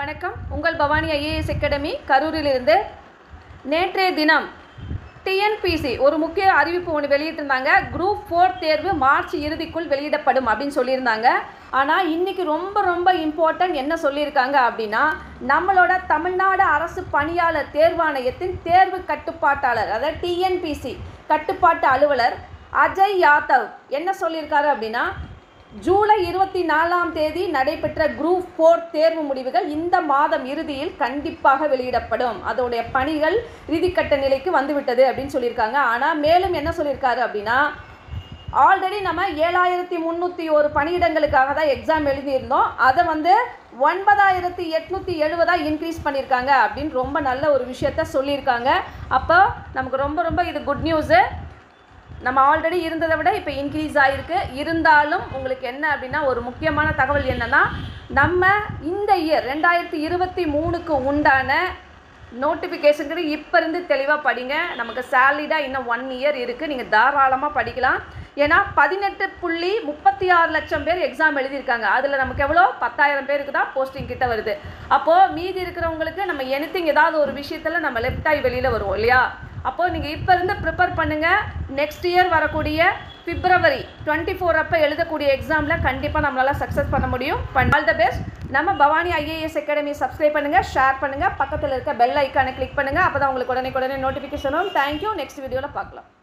வணக்கம் உங்கள் Bhavani IAS academy கரூரிலிருந்து நேற்றைய தினம் டிஎன்பிசி ஒரு முக்கிய அறிவிப்பு ஒன்று வெளியிட்டிருந்தாங்க குரூப் ஃபோர் தேர்வு மார்ச் இறுதிக்குள் வெளியிடப்படும் அப்படின்னு சொல்லியிருந்தாங்க ஆனால் இன்னைக்கு ரொம்ப ரொம்ப இம்பார்ட்டன்ட் என்ன சொல்லியிருக்காங்க அப்படின்னா நம்மளோட தமிழ்நாடு அரசு பணியாளர் தேர்வாணையத்தின் தேர்வு கட்டுப்பாட்டாளர் அதாவது டிஎன்பிசி கட்டுப்பாட்டு அலுவலர் அஜய் யாதவ் என்ன சொல்லியிருக்காரு அப்படின்னா ஜூலை இருபத்தி நாலாம் தேதி நடைபெற்ற குரூப் ஃபோர் தேர்வு முடிவுகள் இந்த மாதம் இறுதியில் கண்டிப்பாக வெளியிடப்படும் அதோடைய பணிகள் இறுதிக்கட்ட நிலைக்கு வந்துவிட்டது அப்படின்னு சொல்லியிருக்காங்க ஆனால் மேலும் என்ன சொல்லியிருக்காரு அப்படின்னா ஆல்ரெடி நம்ம ஏழாயிரத்தி முந்நூற்றி ஒரு பணியிடங்களுக்காக தான் எக்ஸாம் எழுதியிருந்தோம் அதை வந்து ஒன்பதாயிரத்தி எட்நூற்றி எழுபதாக இன்க்ரீஸ் பண்ணியிருக்காங்க அப்படின்னு ரொம்ப நல்ல ஒரு விஷயத்த சொல்லியிருக்காங்க அப்போ நமக்கு ரொம்ப ரொம்ப இது குட் நியூஸு நம்ம ஆல்ரெடி இருந்ததை விட இப்போ இன்க்ரீஸ் ஆகிருக்கு இருந்தாலும் உங்களுக்கு என்ன அப்படின்னா ஒரு முக்கியமான தகவல் என்னென்னா நம்ம இந்த இயர் ரெண்டாயிரத்தி இருபத்தி மூணுக்கு உண்டான நோட்டிஃபிகேஷனுக்கு இப்போ இருந்து தெளிவாக படிங்க நமக்கு சேலிடாக இன்னும் ஒன் இயர் இருக்குது நீங்கள் தாராளமாக படிக்கலாம் ஏன்னா பதினெட்டு புள்ளி முப்பத்தி ஆறு லட்சம் பேர் எக்ஸாம் எழுதியிருக்காங்க அதில் நமக்கு எவ்வளோ பத்தாயிரம் பேருக்கு தான் போஸ்டிங் கிட்ட வருது அப்போது மீதி இருக்கிறவங்களுக்கு நம்ம எனித்திங் ஏதாவது ஒரு விஷயத்தில் நம்ம லெஃப்ட் ஆகி வெளியில் வருவோம் இல்லையா அப்போது நீங்கள் இப்போ இருந்து ப்ரிப்பேர் பண்ணுங்கள் நெக்ஸ்ட் இயர் வரக்கூடிய பிப்ரவரி டுவெண்ட்டி ஃபோர் அப்போ எழுதக்கூடிய எக்ஸாமில் கண்டிப்பாக நம்மளால் சக்ஸஸ் பண்ண முடியும் ஆல் த பெஸ்ட் நம்ம பவானி ஐஏஎஸ் அகாடமி சப்ஸ்கிரைப் பண்ணுங்கள் ஷேர் பண்ணுங்கள் பக்கத்தில் இருக்க பெல் ஐக்கானை கிளிக் பண்ணுங்கள் அப்போ தான் உங்களுக்கு உடனே உடனே நோட்டிஃபிகேஷன் வரும் தேங்க்யூ நெக்ஸ்ட் வீடியோவில் பார்க்கலாம்